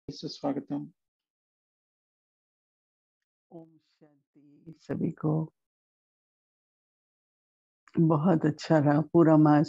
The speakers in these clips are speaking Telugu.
सुस्वागतम ओम शांति सभी को बहुत अच्छा रहा पूरा मास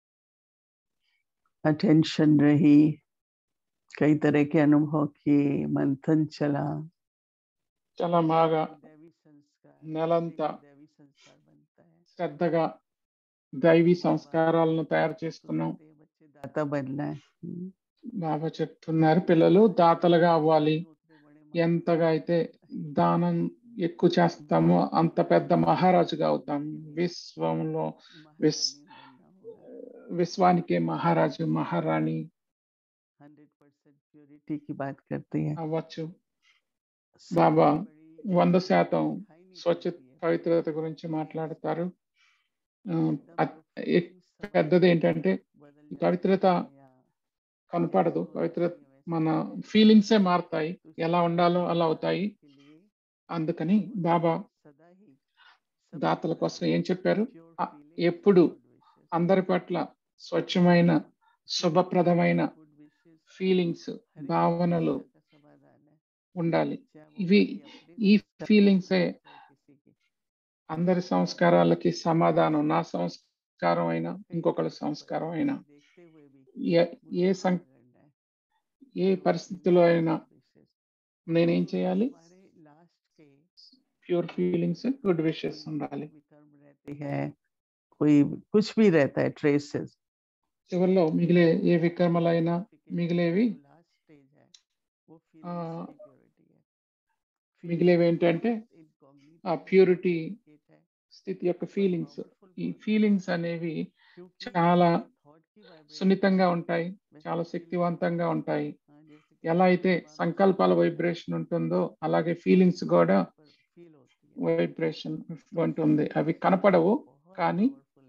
अटेंशन रही कई तरह के अनुभव किए मंथन चला చాలా బాగా दैवी संस्कार నెలంతా से दैवी संस्कार बनता है శ్రద్ధగా దైవీ సంస్కారాలను తయారు చేసుకున్నాం छोटे बच्चे दाता बनना है हम्म। బాబా చెప్తున్నారు పిల్లలు దాతలుగా అవ్వాలి उतने बड़े ఎంతగా అయితే దానం ఎక్కువ చేస్తామో అంత పెద్ద మహారాజుగా అవుతాం విశ్వంలో విస్ విశ్వానికే మహారాజు మహారాణి हंड्रेड परसेंट प्योरिटी की बात करते हैं అవ్వచ్చు सबसे बाबा, बड़ी వంద శాతం दिखाई नहीं స్వచ్ఛ पड़ती है। పవిత్రత గురించి మాట్లాడతారు ఆ, एकदम అత్- जो ఎక్- feelings सब పెద్దది ఏంటంటే बदल ఈ जाती పవిత్రత हैं या కనపడదు जो పవిత్ర होती हैं वैसे మన होती हैं। ఫీలింగ్సే మారుతాయి तो ఎలా उससे ఉండాలో అలా అవుతాయి के लिए అందుకని भगवान బాబా सदा ही सबके దాతల प्रति కోసం ఏం చెప్పారు pure ఆ, feelings ఎప్పుడు and good wishes. అందరి పట్ల స్వచ్ఛమైన శుభప్రదమైన Good wishes ఫీలింగ్స్ हर एक భావనలు समस्या का समाधान है ఉండాలి चाहे वो ఇవి किसी अपने ఈ संस्कार ఫీలింగ్సే चाहे किसी की అందరి సంస్కారాలకి సమాధానం నా సంస్కారం అయినా ఇంకొకరి సంస్కారం అయినా देखते हुए भी ఏ- ఏ मुझे సం क्या करना है ఏ పరిస్థితిలో అయినా Good wishes. నేనేం तो చేయాలి हमारे लास्ट के ప్యూర్ ఫీలింగ్స్ గుడ్ कोई విషెస్ ఉండాలి विकर्म रहते हैं कोई कुछ भी रहता है ट्रेसेस చివరిలో మిగిలే ఏ వికర్మలైనా మిగిలేవి लास्ट स्टेज है वो ఆ, feelings की purity है మిగిలేవి ఏంటంటే ఆ ప్యూరిటీ స్థితి యొక్క ఫీలింగ్స్ ఈ ఫీలింగ్స్ అనేవి చాలా సున్నితంగా ఉంటాయి చాలా శక్తివంతంగా ఉంటాయి ఎలా అయితే సంకల్పాల వైబ్రేషన్ ఉంటుందో అలాగే ఫీలింగ్స్ కూడా వైబ్రేషన్ ఉంటుంది అవి కనపడవు కానీ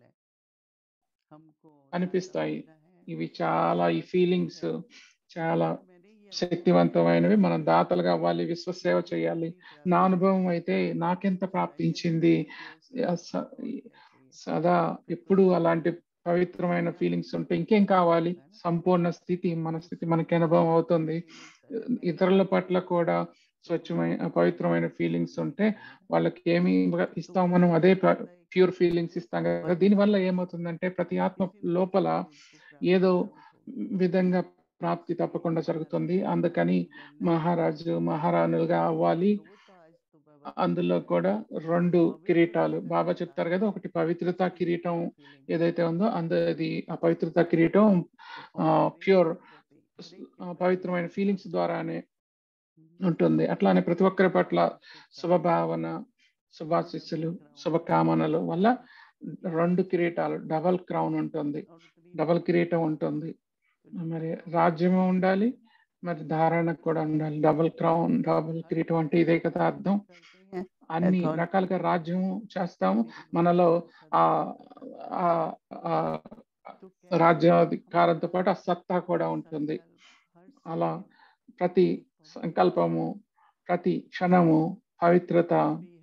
అనిపిస్తాయి ఇవి చాలా ఈ ఫీలింగ్స్ చాలా శక్తివంతమైనవి మనం దాతలుగా అవ్వాలి విశ్వసేవ చేయాలి నా అనుభవం అయితే నాకెంత ప్రాప్తించింది స- సదా ఎప్పుడు అలాంటి పవిత్రమైన ఫీలింగ్స్ ఉంటే ఇంకేం కావాలి సంపూర్ణ స్థితి మన స్థితి మనకి అనుభవం అవుతుంది ఇతరుల పట్ల కూడా స్వచ్ఛమైన పవిత్రమైన ఫీలింగ్స్ ఉంటే వాళ్ళకి ఏమి ఇస్తాం మనం అదే ప్యూర్ ఫీలింగ్స్ ఇస్తాం కదా దీనివల్ల ఏమవుతుందంటే ప్రతి ఆత్మ లోపల ఏదో విధంగా ప్రాప్తి తప్పకుండా జరుగుతుంది అందుకని మహారాజు మహారాణులుగా అవ్వాలి అందులో కూడా రెండు కిరీటాలు బాబా చెప్తారు కదా ఒకటి పవిత్రత కిరీటం ఏదైతే ఉందో అందు అది ఆ పవిత్రత కిరీటం ప్యూర్ పవిత్రమైన ఫీలింగ్స్ ద్వారానే ఉంటుంది అట్లానే ప్రతి ఒక్కరి పట్ల శుభభావన శుభాశిస్సులు శుభకామనలు వల్ల రెండు కిరీటాలు డబల్ క్రౌన్ ఉంటుంది డబల్ కిరీటం ఉంటుంది మరి రాజ్యం ఉండాలి మరి ధారణ కూడా ఉండాలి డబుల్ క్రౌన్ డబుల్ కిరీటం అంటే ఇదే కదా అర్థం అన్ని రకాలుగా రాజ్యం చేస్తాము మనలో ఆ ఆ- ఆ రాజ్యాధికారంతో పాటు ఆ సత్తా కూడా ఉంటుంది అలా ప్రతి సంకల్పము ప్రతి క్షణము పవిత్రత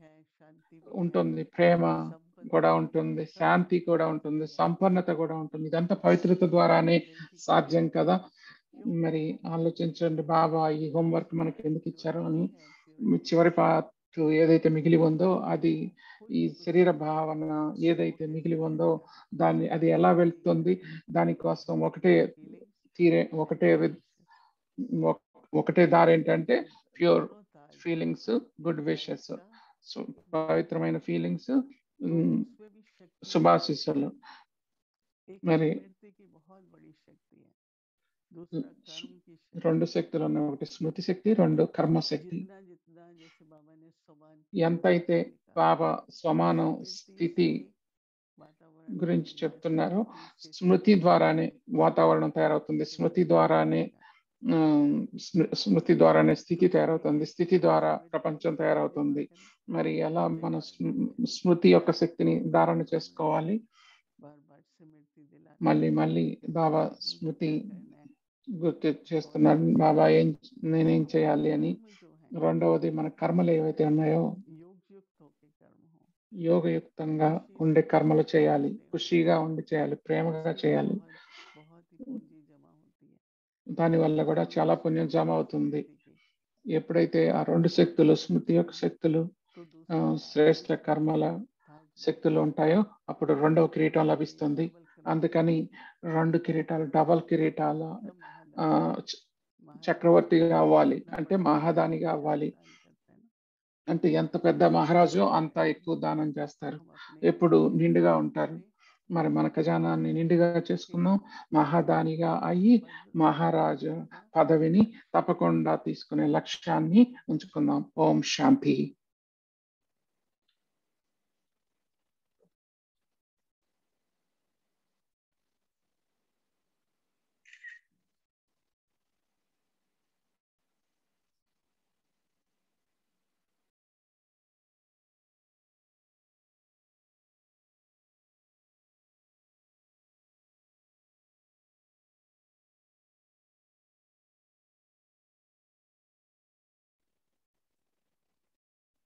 ఉంటుంది ప్రేమ కూడా ఉంటుంది శాంతి కూడా ఉంటుంది సంపన్నత కూడా ఉంటుంది ఇదంతా పవిత్రత ద్వారానే సాధ్యం కదా మరి ఆలోచించండి బాబా ఈ హోంవర్క్ మనకి ఎందుకు ఇచ్చారు అని మీ చివరి పార్ట్ ఏదైతే మిగిలి ఉందో అది ఈ శరీర భావన ఏదైతే మిగిలి ఉందో దాన్ని అది ఎలా వెళ్తుంది దానికోసం ఒకటే తీరే ఒకటే వి- ఒక- ఒకటే దారి ఏంటంటే ప్యూర్ ఫీలింగ్స్ గుడ్ విషెస్ పవిత్రమైన ఫీలింగ్స్ శుభాశిస్సులు మరి రెండు శక్తులు ఉన్నాయి ఒకటి స్మృతి శక్తి రెండు కర్మ శక్తి ఎంతైతే బాబా స్వమానం స్థితి గురించి చెప్తున్నారో స్మృతి ద్వారానే వాతావరణం తయారవుతుంది స్మృతి ద్వారానే ఉమ్, స్మృ- స్మృతి ద్వారానే స్థితి తయారవుతుంది స్థితి ద్వారా ప్రపంచం తయారవుతుంది మరి ఎలా మన స్మ- స్మృతి యొక్క శక్తిని ధారణ చేసుకోవాలి మళ్ళీ మళ్ళీ బాబా స్మృతి గుర్తు చేస్తున్నారు బాబా ఏం నేనేం చేయాలి అని రెండవది మన కర్మలు ఏవైతే ఉన్నాయో యోగయుక్తంగా ఉండే కర్మలు చేయాలి ఖుషిగా ఉండి చేయాలి ప్రేమగా చేయాలి దాని వల్ల కూడా చాలా పుణ్యం జమ అవుతుంది ఎప్పుడైతే ఆ రెండు శక్తులు స్మృతి యొక్క శక్తులు ఆ, శ్రేష్ఠ కర్మల శక్తులు ఉంటాయో అప్పుడు రెండవ కిరీటం లభిస్తుంది అందుకని రెండు కిరీటాలు డబల్ కిరీటాల ఆ, చ- చక్రవర్తిగా అవ్వాలి అంటే మహాదానిగా అవ్వాలి అంటే ఎంత పెద్ద మహారాజు అంత ఎక్కువ దానం చేస్తారు ఎప్పుడు నిండుగా ఉంటారు మరి మన ఖజానాన్ని నిండుగా చేసుకుందాం మహాదానిగా అయ్యి మహారాజు పదవిని తప్పకుండా తీసుకునే లక్ష్యాన్ని ఉంచుకుందాం ఓం శాంతి